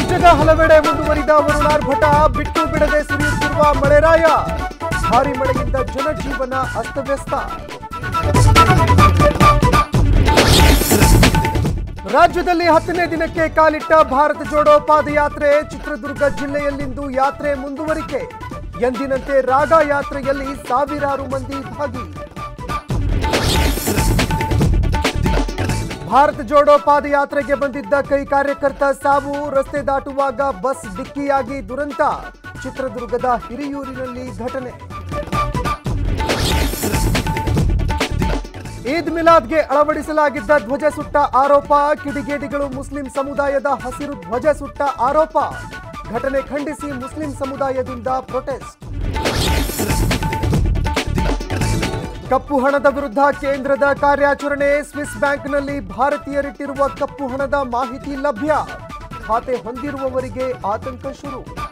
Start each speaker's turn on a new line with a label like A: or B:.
A: ರಾಜ್ಯದ ಹಲವೆಡೆ ಮುಂದುವರಿದ ವರುಣಾರ್ಭಟ ಬಿಟ್ಟು ಬಿಡದೆ ಸುರಿಯುತ್ತಿರುವ ಮಳೆರಾಯ ಭಾರಿ ಮಳೆಯಿಂದ ಜನಜೀವನ ಅಸ್ತವ್ಯಸ್ತ ರಾಜ್ಯದಲ್ಲಿ ಹತ್ತನೇ ದಿನಕ್ಕೆ ಕಾಲಿಟ್ಟ ಭಾರತ ಜೋಡೋ ಪಾದಯಾತ್ರೆ ಚಿತ್ರದುರ್ಗ ಜಿಲ್ಲೆಯಲ್ಲಿಂದು ಯಾತ್ರೆ ಮುಂದುವರಿಕೆ ಎಂದಿನಂತೆ ರಾಗ ಯಾತ್ರೆಯಲ್ಲಿ ಸಾವಿರಾರು ಮಂದಿ ಭಾಗಿ ಭಾರತ ಜೋಡೋ ಪಾದಯಾತ್ರೆಗೆ ಬಂದಿದ್ದ ಕೈ ಕಾರ್ಯಕರ್ತ ಸಾವು ರಸ್ತೆ ದಾಟುವಾಗ ಬಸ್ ಡಿಕ್ಕಿಯಾಗಿ ದುರಂತ ಚಿತ್ರದುರ್ಗದ ಹಿರಿಯೂರಿನಲ್ಲಿ ಘಟನೆ ಈದ್ ಮಿಲಾದ್ಗೆ ಅಳವಡಿಸಲಾಗಿದ್ದ ಧ್ವಜ ಸುಟ್ಟ ಆರೋಪ ಕಿಡಿಗೇಡಿಗಳು ಮುಸ್ಲಿಂ ಸಮುದಾಯದ ಹಸಿರು ಧ್ವಜ ಸುಟ್ಟ ಆರೋಪ ಘಟನೆ ಖಂಡಿಸಿ ಮುಸ್ಲಿಂ ಸಮುದಾಯದಿಂದ ಪ್ರೊಟೆಸ್ಟ್ ಕಪ್ಪು ಹಣದ ವಿರುದ್ಧ ಕೇಂದ್ರದ ಕಾರ್ಯಾಚರಣೆ ಸ್ವಿಸ್ ಬ್ಯಾಂಕ್ನಲ್ಲಿ ಭಾರತೀಯರಿಟ್ಟಿರುವ ಕಪ್ಪು ಹಣದ ಮಾಹಿತಿ ಲಭ್ಯ ಖಾತೆ ಹೊಂದಿರುವವರಿಗೆ ಆತಂಕ ಶುರು